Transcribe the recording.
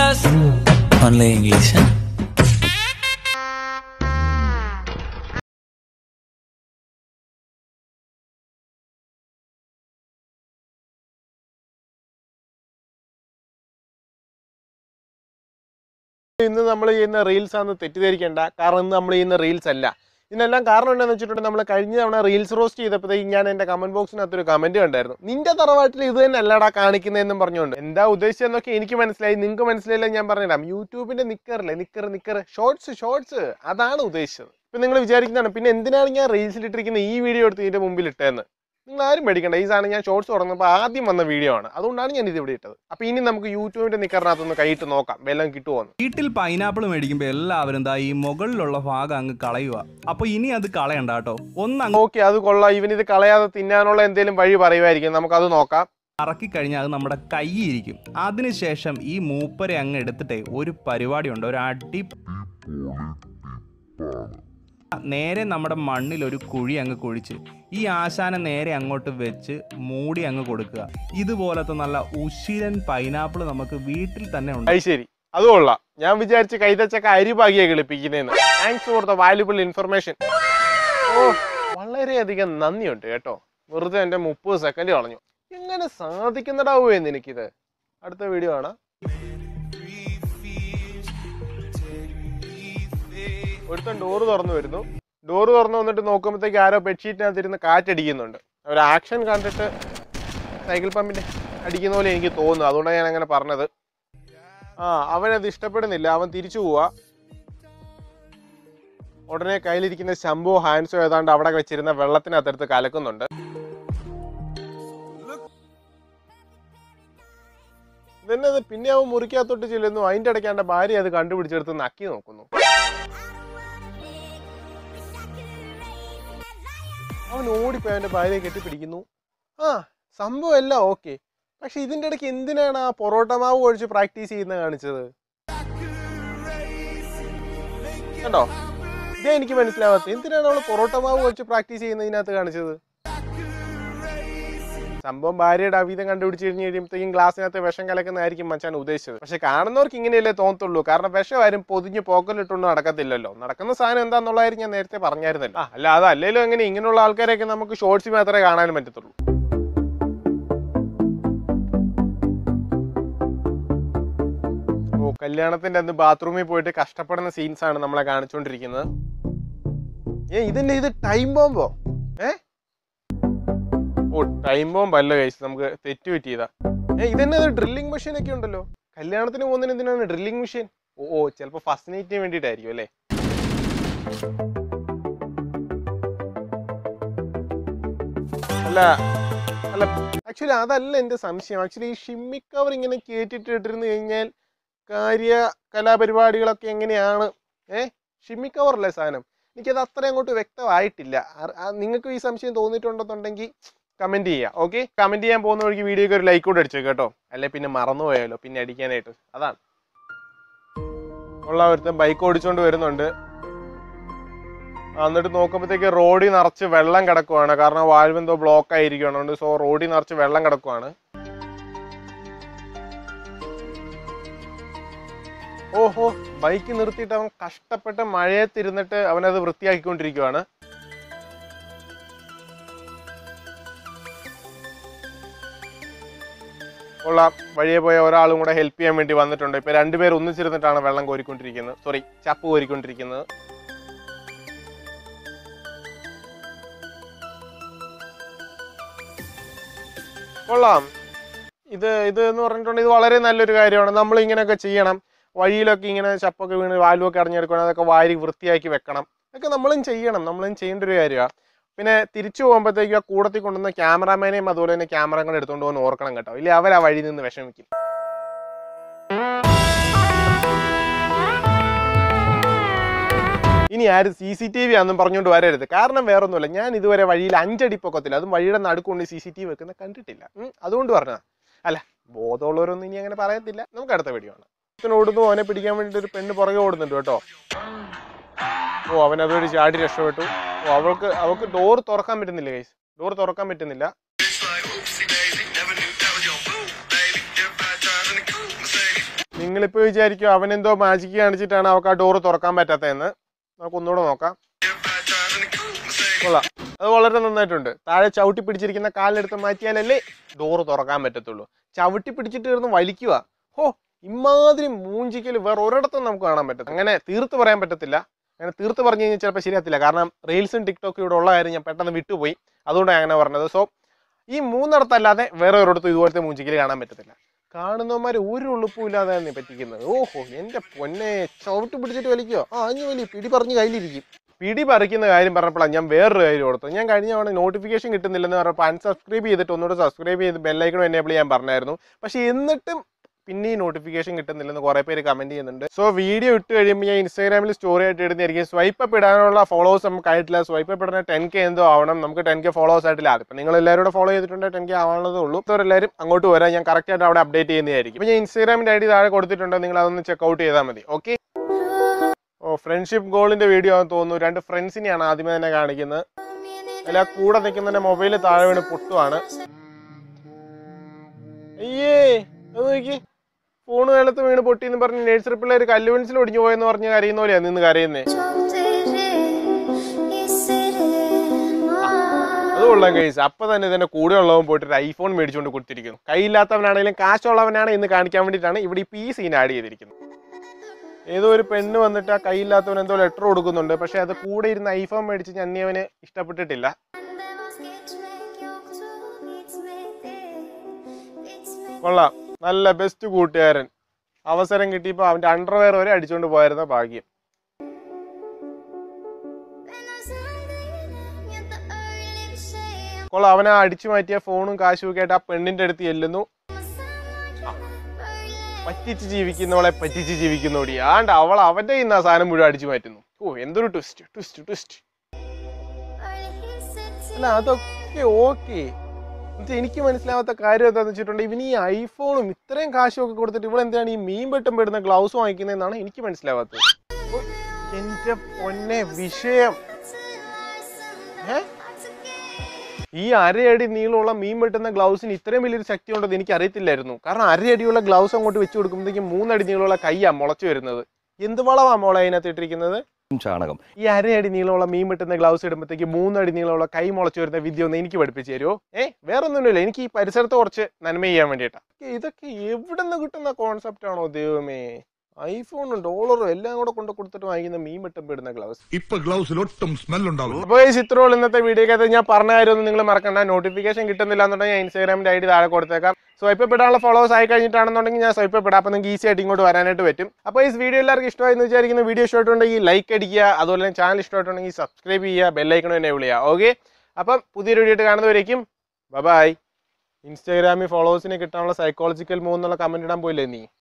us. Only English. Huh? ഇന്ന് നമ്മൾ ചെയ്യുന്ന റീൽസ് ആണെന്ന് തെറ്റിദ്ധരിക്കേണ്ട കാരണം ഇന്ന് നമ്മൾ ചെയ്യുന്ന റീൽസ് അല്ല ഇതിനെല്ലാം കാരണം എന്താണെന്ന് വെച്ചിട്ടുണ്ടെങ്കിൽ നമ്മൾ കഴിഞ്ഞ തവണ റീൽസ് റോസ്റ്റ് ചെയ്തപ്പോഴത്തേക്കും ഞാൻ എൻ്റെ കമന്റ് ബോക്സിനകത്ത് ഒരു കമന്റ് കണ്ടായിരുന്നു നിന്റെ തറവാട്ടിൽ ഇത് തന്നെ അല്ലടാ കാണിക്കുന്നതെന്നും പറഞ്ഞുകൊണ്ട് എന്താ ഉദ്ദേശിച്ചതെന്നൊക്കെ എനിക്ക് മനസ്സിലായി നിങ്ങൾക്ക് മനസ്സിലായില്ല ഞാൻ പറഞ്ഞുതരാം യൂട്യൂബിന്റെ നിക്കറില്ലേ നിക്കർ നിക്കർ ഷോർട്സ് ഷോർട്സ് അതാണ് ഉദ്ദേശിച്ചത് ഇപ്പൊ നിങ്ങൾ വിചാരിക്കുന്നതാണ് പിന്നെ എന്തിനാണ് ഞാൻ റീൽസിൽ ഇട്ടിരിക്കുന്ന ഈ വീഡിയോ എടുത്ത് ഇതിന്റെ മുമ്പിൽ ഇട്ടതെന്ന് നിങ്ങൾ ആരും പേടിക്കണ്ട ഈ സാധനം ഞാൻ ഷോർട്സ് തുടങ്ങുമ്പോൾ ആദ്യം വന്ന വീഡിയോ ആണ് അതുകൊണ്ടാണ് ഞാൻ ഇത് ഇവിടെ ഇട്ടത് അപ്പൊ ഇനി നമുക്ക് യൂട്യൂബിന്റെ നിക്കറിനകത്തൊന്ന് കൈയിട്ട് നോക്കാം വെല്ലം കിട്ടുമോ എന്ന് വീട്ടിൽ പൈനാപ്പിൾ മേടിക്കുമ്പോൾ എല്ലാവരും ദാ ഈ മുകളിലുള്ള ഭാഗം അങ്ങ് കളയുക അപ്പൊ ഇനി അത് കളയണ്ട കേട്ടോ ഒന്ന് അങ്ങ് ഓക്കെ അത് കൊള്ളാം ഇവൻ ഇത് കളയാതെ തിന്നാനുള്ള എന്തെങ്കിലും വഴി പറയുമായിരിക്കും നമുക്കത് നോക്കാം ഇറക്കി കഴിഞ്ഞാൽ അത് നമ്മുടെ കൈയിരിക്കും അതിനുശേഷം ഈ മൂപ്പരെ അങ്ങ് എടുത്തിട്ടേ ഒരു പരിപാടിയുണ്ട് ഒരു അടി നേരെ നമ്മുടെ മണ്ണിൽ ഒരു കുഴി അങ്ങ് കുഴിച്ച് ഈ ആശാനെ നേരെ അങ്ങോട്ട് വെച്ച് മൂടി അങ്ങ് കൊടുക്കുക ഇതുപോലത്തെ നല്ല ഉശിരൻ പൈനാപ്പിൾ നമുക്ക് വീട്ടിൽ തന്നെ ഉണ്ട് അത് ശരി അത് കൊള്ളാം ഞാൻ വിചാരിച്ച് കൈതച്ചക്ക അരിഭാഗിയെ കളിപ്പിക്കുന്നതെന്ന് thanks for the valuable information ഓ വളരെയധികം നന്ദിയുണ്ട് കേട്ടോ വെറുതെ എൻ്റെ മുപ്പത് സെക്കൻഡ് കളഞ്ഞു എങ്ങനെ സാധിക്കുന്നടാവോ എന്ന് എനിക്കിത് അടുത്ത വീഡിയോ ആണ് ഒരുത്തൻ ഡോറ് തുറന്നു വരുന്നു ഡോറ് തുറന്നു വന്നിട്ട് നോക്കുമ്പോഴത്തേക്ക് ആരോ ബെഡ്ഷീറ്റിനകത്ത് ഇരുന്ന് കാറ്റടിക്കുന്നുണ്ട് ഒരു ആക്ഷൻ കണ്ടിട്ട് സൈക്കിൾ പമ്പിന്റെ അടിക്കുന്ന പോലെ എനിക്ക് തോന്നുന്നു അതുകൊണ്ടാണ് ഞാൻ അങ്ങനെ പറഞ്ഞത് ആ അവനത് ഇഷ്ടപ്പെടുന്നില്ല അവൻ തിരിച്ചു പോവാ ഉടനെ കയ്യിലിരിക്കുന്ന ശംഭു ഹാൻസോ ഏതാണ്ട് അവിടെ വെച്ചിരുന്ന വെള്ളത്തിനകത്തെടുത്ത് കലക്കുന്നുണ്ട് ഇതന്നെ അത് പിന്നെ അവൻ മുറിക്കകത്തോട്ട് ചെല്ലുന്നു അതിന്റെ ഇടയ്ക്ക് അവന്റെ ഭാര്യ അത് കണ്ടുപിടിച്ചെടുത്ത് നക്കി നോക്കുന്നു അവൻ ഓടിപ്പോയി അവന്റെ ഭാര്യയെ കെട്ടിപ്പിടിക്കുന്നു ആ സംഭവം എല്ലാം ഓക്കെ പക്ഷെ ഇതിന്റെ ഇടയ്ക്ക് എന്തിനാണ് ആ പൊറോട്ട മാവ് ഒഴിച്ച് പ്രാക്ടീസ് ചെയ്യുന്ന കാണിച്ചത് കണ്ടോ ഇതേ എനിക്ക് മനസ്സിലാവാത്ത എന്തിനാണ് അവള് പൊറോട്ട മാവ് ഒഴിച്ച് പ്രാക്ടീസ് ചെയ്യുന്നതിനകത്ത് കാണിച്ചത് സംഭവം ഭാര്യയുടെ അവീതം കണ്ടുപിടിച്ച് കഴിഞ്ഞ് കഴിയുമ്പോഴത്തേക്കും ഗ്ലാസ്സിനകത്ത് വിഷം കലക്കുന്നതായിരിക്കും മച്ചാൻ ഉദ്ദേശിച്ചത് പക്ഷെ കാണുന്നവർക്ക് ഇങ്ങനെയല്ലേ തോന്നത്തുള്ളൂ കാരണം വിഷം ആരും പൊതിഞ്ഞ് പോക്കലിട്ടൊന്നും നടക്കത്തില്ലല്ലോ നടക്കുന്ന സാധനം എന്താന്നുള്ളതായിരുന്നു ഞാൻ നേരത്തെ പറഞ്ഞായിരുന്നല്ലോ ആ, അല്ല അത് അല്ലെങ്കിലും എങ്ങനെ ഇങ്ങനെയുള്ള ആൾക്കാരെയൊക്കെ നമുക്ക് ഷോർട്സിൽ മാത്രമേ കാണാനും പറ്റത്തുള്ളൂ ഓ കല്യാണത്തിന്റെ അന്ന് ബാത്റൂമിൽ പോയിട്ട് കഷ്ടപ്പെടുന്ന സീൻസ് ആണ് നമ്മളെ കാണിച്ചുകൊണ്ടിരിക്കുന്നത് ഏ ഇതിന്റെ ഇത് ടൈം ബോംബോ ഏ ഓ ടൈം ബോംബ് അല്ല കഴിച്ചു നമുക്ക് തെറ്റ് പറ്റിയതാ ഏ ഇതന്നെ ഡ്രില്ലിംഗ് മെഷീൻ ഒക്കെ ഉണ്ടല്ലോ കല്യാണത്തിന് പോകുന്നതിന് എന്തിനാണ് ഡ്രില്ലിംഗ് മെഷീൻ ഓ ഓ ചിലപ്പോ ഫസ്റ്റ് നൈറ്റിന് വേണ്ടിയിട്ടായിരിക്കും അല്ലേ അല്ല അല്ല ആക്ച്വലി അതല്ല എന്റെ സംശയം ആക്ച്വലി ഈ ഷിമ്മി കവർ ഇങ്ങനെ കേട്ടിട്ട് ഇട്ടിരുന്നു കഴിഞ്ഞാൽ കാര്യ കലാപരിപാടികളൊക്കെ എങ്ങനെയാണ് ഏ ഷിമ്മി കവറല്ലേ സാധനം എനിക്കത് അത്ര അങ്ങോട്ട് വ്യക്തമായിട്ടില്ല ആ- ആ നിങ്ങൾക്ക് ഈ സംശയം തോന്നിയിട്ടുണ്ടെന്നുണ്ടെങ്കിൽ കമന്റ് ചെയ്യുക ഓക്കെ കമന്റ് ചെയ്യാൻ പോകുന്ന വഴിക്ക് വീഡിയോക്ക് ഒരു ലൈക്ക് കൂടെ അടിച്ചു കേട്ടോ അല്ലെ പിന്നെ മറന്നുപോയാലോ പിന്നെ അടിക്കാനായിട്ട് അതാണ് ഉള്ള ഒരുത്തൻ ബൈക്ക് ഓടിച്ചുകൊണ്ട് വരുന്നുണ്ട് ആ, എന്നിട്ട് നോക്കുമ്പോഴത്തേക്ക് റോഡിൽ നിറച്ച് വെള്ളം കിടക്കുവാണ് കാരണം വാൽവ് എന്തോ ബ്ലോക്ക് ആയിരിക്കുകയാണ് അതുകൊണ്ട് സോ റോഡിൽ നിറച്ച് വെള്ളം കിടക്കുവാണ് ഓഹോ ബൈക്ക് നിർത്തിയിട്ട് അവൻ കഷ്ടപ്പെട്ട് മഴയത്തിരുന്നിട്ട് അവനത് വൃത്തിയാക്കിക്കൊണ്ടിരിക്കുവാണ് കൊള്ളാം വഴിയെ പോയ ഒരാളും കൂടെ ഹെൽപ്പ് ചെയ്യാൻ വേണ്ടി വന്നിട്ടുണ്ട് ഇപ്പൊ രണ്ടുപേർ ഒന്നിച്ചിരുന്നിട്ടാണ് വെള്ളം കോരിക്കൊണ്ടിരിക്കുന്നത് സോറി ചപ്പ് കോരിക്കൊണ്ടിരിക്കുന്നത് കൊള്ളാം ഇത് ഇത് എന്ന് പറഞ്ഞിട്ടുണ്ടെങ്കിൽ ഇത് വളരെ നല്ലൊരു കാര്യമാണ് നമ്മൾ ഇങ്ങനെയൊക്കെ ചെയ്യണം വഴിയിലൊക്കെ ഇങ്ങനെ ചപ്പൊക്കെ വീണ് വാലുവൊക്കെ അടഞ്ഞെടുക്കണം അതൊക്കെ വാരി വൃത്തിയാക്കി വെക്കണം അതൊക്കെ നമ്മളും ചെയ്യണം നമ്മളും ചെയ്യേണ്ട ഒരു കാര്യമാണ് പിന്നെ തിരിച്ചു പോകുമ്പോഴത്തേക്കും ആ കൂടത്തിൽ കൊണ്ടുവന്ന ക്യാമറാമാനെയും അതുപോലെ തന്നെ ക്യാമറകൾ എടുത്തുകൊണ്ട് പോകുന്ന ഓർക്കണം കേട്ടോ ഇല്ലേ അവർ ആ വഴി നിന്ന് വിഷമിക്കും ഇനി ആരും സി സി ടി വി ആണെന്നും പറഞ്ഞുകൊണ്ട് വരരുത് കാരണം വേറൊന്നുമില്ല ഞാൻ ഇതുവരെ വഴിയിൽ അഞ്ചടി പൊക്കത്തില്ല അതും വഴിയുടെ നടുക്കൊണ്ട് സി സി ടി വി വെക്കുന്ന കണ്ടിട്ടില്ല ഉം, അതുകൊണ്ട് പറഞ്ഞതാ അല്ല ബോധമുള്ളവരൊന്നും ഇനി അങ്ങനെ പറയത്തില്ല നമുക്ക് അടുത്ത വീഡിയോ ആണ് ഒരുത്തൻ ഓടുന്നു അവനെ പിടിക്കാൻ വേണ്ടിട്ട് ഒരു പെണ്ണ് പുറകെ ഓടുന്നുണ്ട് കേട്ടോ ഓ അവൻ അതൊരു ചാടി രക്ഷപ്പെട്ടു ഓ അവൾക്ക് അവൾക്ക് ഡോർ തുറക്കാൻ പറ്റുന്നില്ല ഗൈസ് ഡോർ തുറക്കാൻ പറ്റുന്നില്ല നിങ്ങളിപ്പോൾ വിചാരിക്കും അവനെന്തോ മാജിക്ക് കാണിച്ചിട്ടാണ് അവൾക്ക് ആ ഡോറ് തുറക്കാൻ പറ്റാത്തതെന്ന് നമുക്ക് ഒന്നുകൂടെ നോക്കാം കൊള്ളാം അത് വളരെ നന്നായിട്ടുണ്ട് താഴെ ചവിട്ടി പിടിച്ചിരിക്കുന്ന കാലിലെടുത്ത് മാറ്റിയാലല്ലേ ഡോറ് തുറക്കാൻ പറ്റത്തുള്ളൂ ചവിട്ടി പിടിച്ചിട്ട് ഇരുന്ന് വലിക്കുക ഹോ ഇമാതിരി മൂഞ്ചിക്കൽ വേറെ ഒരിടത്തും നമുക്ക് കാണാൻ പറ്റത്തില്ല അങ്ങനെ തീർത്ത് പറയാൻ പറ്റത്തില്ല അങ്ങനെ തീർത്ത് പറഞ്ഞു കഴിഞ്ഞാൽ ചിലപ്പോൾ ശരിയാത്തില്ല കാരണം റീൽസും ടിക്ടോക്കും ഇവിടെ ഉള്ള കാര്യം ഞാൻ പെട്ടെന്ന് വിട്ടുപോയി അതുകൊണ്ടാണ് അങ്ങനെ പറഞ്ഞത് സോ ഈ മൂന്നിടത്തല്ലാതെ വേറെ ഒരിടത്തും ഇതുപോലത്തെ മൂഞ്ചിക്കൽ കാണാൻ പറ്റത്തില്ല കാണുന്നവന്മാർ ഒരു ഉളുപ്പും ഇല്ലാതെയാണ് പറ്റിക്കുന്നത് ഓഹോ എൻ്റെ പൊന്നെ ചവിട്ടി പിടിച്ചിട്ട് വലിക്കോ ആ അഞ്ഞു വലി പിടി പറഞ്ഞ് കയ്യിലിരിക്കും പിടി പറിക്കുന്ന കാര്യം പറഞ്ഞപ്പോഴാണ് ഞാൻ വേറൊരു കാര്യം കൊടുത്തത് ഞാൻ കഴിഞ്ഞ തവണ നോട്ടിഫിക്കേഷൻ കിട്ടുന്നില്ലെന്ന് പറഞ്ഞപ്പോൾ അൺസബ്സ്ക്രൈബ് ചെയ്തിട്ട് ഒന്നുകൂടെ സബ്സ്ക്രൈബ് ചെയ്ത് ബെല്ലൈക്കണം എനേബിൾ ചെയ്യാൻ പറഞ്ഞായിരുന്നു പക്ഷേ എന്നിട്ടും പിന്നെ ഈ നോട്ടിഫിക്കേഷൻ കിട്ടുന്നില്ലെന്ന് കുറേ പേര് കമന്റ് ചെയ്യുന്നുണ്ട് സോ വീഡിയോ ഇട്ട് കഴിയുമ്പോൾ ഞാൻ ഇൻസ്റ്റാഗ്രാമിൽ സ്റ്റോറി ആയിട്ട് ഇടുന്നതായിരിക്കും സ്വൈപ്പ് അപ്പ് ഇടാനുള്ള ഫോളോവേഴ്സ് നമുക്ക് ആയിട്ടില്ല സ്വൈപ്പ് അപ്പ് ഇടുന്ന ടെൻ കെ എന്തോ ആവണം നമുക്ക് ടെൻ കെ ഫോളോവേഴ്സ് ആയിട്ടില്ല അതിപ്പോൾ നിങ്ങൾ എല്ലാവരും കൂടെ ഫോളോ ചെയ്തിട്ടുണ്ട് ടെൻ കെ ആവാനുള്ളതേ ഉള്ളൂ എല്ലാവരും അങ്ങോട്ട് വരാൻ ഞാൻ കറക്റ്റ് ആയിട്ട് അവിടെ അപ്ഡേറ്റ് ചെയ്യുന്നതായിരിക്കും അപ്പോൾ ഞാൻ ഇൻസ്റ്റാഗ്രാമിൻ്റെ ഐ ഡി താഴെ കൊടുത്തിട്ടുണ്ട് നിങ്ങൾ അതൊന്ന് ചെക്കൗട്ട് ചെയ്താൽ മതി ഓക്കെ ഓ ഫ്രണ്ട്ഷിപ്പ് ഗോളിന്റെ വീഡിയോ ആണെന്ന് തോന്നുന്നു രണ്ട് ഫ്രണ്ട്സിനെയാണ് ആദ്യമേ തന്നെ കാണിക്കുന്നത് അല്ല ആ കൂടെ നിൽക്കുന്നതിന്റെ മൊബൈൽ താഴെ വീണ് പൊട്ടുവാണ് അയ്യേ അത് നോക്കി ഫോണ് കാലത്ത് വീണ് പൊട്ടി എന്ന് പറഞ്ഞ് നേഴ്സറി പിള്ളേർ കല്ലുവൻസിൽ ഒടിഞ്ഞു പോയെന്ന് പറഞ്ഞ് കരയുന്ന പോലെയാ നിന്ന് കരയുന്നേ അത് കൊള്ളാം കേസ് അപ്പൊ തന്നെ ഇതിന്റെ കൂടെ ഉള്ളവൻ പോയിട്ട് ഒരു ഐഫോൺ മേടിച്ചുകൊണ്ട് കൊടുത്തിരിക്കുന്നു കൈയില്ലാത്തവനാണെങ്കിലും കാശുള്ളവനാണ് ഇന്ന് കാണിക്കാൻ വേണ്ടിയിട്ടാണ് ഇവിടെ ഇപ്പൊ ഈ സീൻ ആഡ് ചെയ്തിരിക്കുന്നത് ഏതോ ഒരു പെണ്ണ് വന്നിട്ട് ആ കൈയില്ലാത്തവൻ എന്തോ ലെറ്റർ കൊടുക്കുന്നുണ്ട് പക്ഷെ അത് കൂടെ ഇരുന്ന് ഐഫോൺ മേടിച്ച് ഞന്നിയവന് ഇഷ്ടപ്പെട്ടിട്ടില്ല കൊള്ളാം നല്ല ബെസ്റ്റ് കൂട്ടുകാരൻ അവസരം കിട്ടിയപ്പോ അവന്റെ അണ്ടർവെയർ വരെ അടിച്ചുകൊണ്ട് പോയിരുന്ന ഭാഗ്യം കൊള്ളാം അവനെ അടിച്ചു മാറ്റിയ ഫോണും കാശും ഒക്കെ ആയിട്ട് ആ പെണ്ണിന്റെ അടുത്ത് ചെല്ലുന്നു പറ്റിച്ച് ജീവിക്കുന്നവളെ പറ്റിച്ച് ജീവിക്കുന്നോടി ആണ്ട് അവൾ അവന്റെ കയ്യിൽ നിന്ന് ആ സാധനം മുഴുവൻ അടിച്ചു മാറ്റുന്നു ഓ എന്തൊരു ട്വിസ്റ്റ് ട്വിസ്റ്റ് ട്വിസ്റ്റ് അല്ല അതൊക്കെ ഓക്കെ എനിക്ക് മനസ്സിലാവാത്ത കാര്യം എന്താണെന്ന് വെച്ചിട്ടുണ്ടെങ്കിൽ ഇവന് ഈ ഐഫോണും ഇത്രയും കാശും ഒക്കെ കൊടുത്തിട്ട് ഇവിടെ എന്തിനാണ് ഈ മീൻ വെട്ടം പെടുന്ന ഗ്ലൗസ് വാങ്ങിക്കുന്നതെന്നാണ് എനിക്ക് മനസ്സിലാവാത്തത് ഓ, എന്റെ പൊന്നെ വിഷയം ഏ ഈ അരയടി നീളമുള്ള മീൻ വെട്ടുന്ന ഗ്ലൗസിന് ഇത്രയും വലിയൊരു ശക്തി ഉണ്ടെന്ന് എനിക്ക് അറിയത്തില്ലായിരുന്നു കാരണം അരയടിയുള്ള ഗ്ലൗസ് അങ്ങോട്ട് വെച്ച് കൊടുക്കുമ്പോഴത്തേക്കും മൂന്നടി നീളമുള്ള കൈയാ മുളച്ചു വരുന്നത് എന്ത് വളവാ മോളെ അതിനകത്ത് ഇട്ടിരിക്കുന്നത് ചാണകം ഈ അരയടി നീളമുള്ള മീൻ വെട്ടുന്ന ഗ്ലൗസ് ഇടുമ്പോഴത്തേക്ക് മൂന്നടി നീളമുള്ള കൈ മുളച്ചു വരുന്ന വിദ്യ ഒന്ന് എനിക്ക് പഠിപ്പിച്ചു തരുമോ ഏ വേറെ ഒന്നുമില്ല എനിക്ക് ഈ പരിസരത്ത് കുറച്ച് നന്മ ചെയ്യാൻ വേണ്ടിയിട്ടാ ഇതൊക്കെ എവിടെ നിന്ന് കിട്ടുന്ന കോൺസെപ്റ്റ് ആണോ ദൈവമേ ഐഫോണും ഡോളറും എല്ലാം കൂടെ കൊണ്ട് കൊടുത്തിട്ട് വാങ്ങിക്കുന്ന മീൻ വെട്ടം പെടുന്ന ഗ്ലൗസ് ഇപ്പൊ ഗ്ലൗസിൽ ഒട്ടും സ്മെൽ ഉണ്ടാവില്ല അപ്പോൾ ഈ ചിത്രമുള്ള ഇന്നത്തെ വീഡിയോക്കകത്ത് ഞാൻ പറഞ്ഞ കാര്യമൊന്നും നിങ്ങൾ മറക്കണ്ട നോട്ടിഫിക്കേഷൻ കിട്ടുന്നില്ല എന്നുണ്ടെങ്കിൽ ഞാൻ ഇൻസ്റ്റാഗ്രാമിന്റെ ഐ ഡി താഴെ കൊടുത്തേക്കാം സ്വൈപ്പ് പെടാനുള്ള ഫോളോവേഴ്സ് ആയി കഴിഞ്ഞിട്ടാണെന്നുണ്ടെങ്കിൽ ഞാൻ സ്വൈപ്പ് പെടാം അപ്പോൾ നിങ്ങൾക്ക് ഈസി ആയിട്ട് ഇങ്ങോട്ട് വരാനായിട്ട് പറ്റും അപ്പോൾ ഈ വീഡിയോ എല്ലാവർക്കും ഇഷ്ടമായി എന്ന് വിചാരിക്കുന്ന വീഡിയോ ഇഷ്ടമായിട്ടുണ്ടെങ്കിൽ ലൈക്ക് അടിക്കുക അതുപോലെ തന്നെ ചാനൽ ഇഷ്ടമായിട്ടുണ്ടെങ്കിൽ സബ്സ്ക്രൈബ് ചെയ്യുക ബെല്ലൈക്കണം എന്നെ വിളിക്കുക ഓക്കെ അപ്പം പുതിയൊരു വീഡിയോ ആയിട്ട് കാണുന്നവരേക്കും ബൈ ഇൻസ്റ്റാഗ്രാമിൽ ഫോളോവേഴ്സിനെ കിട്ടാനുള്ള സൈക്കോളജിക്കൽ മൂന്നുള്ള കമന്റ് ഇടാൻ പോയില്ലേ നീ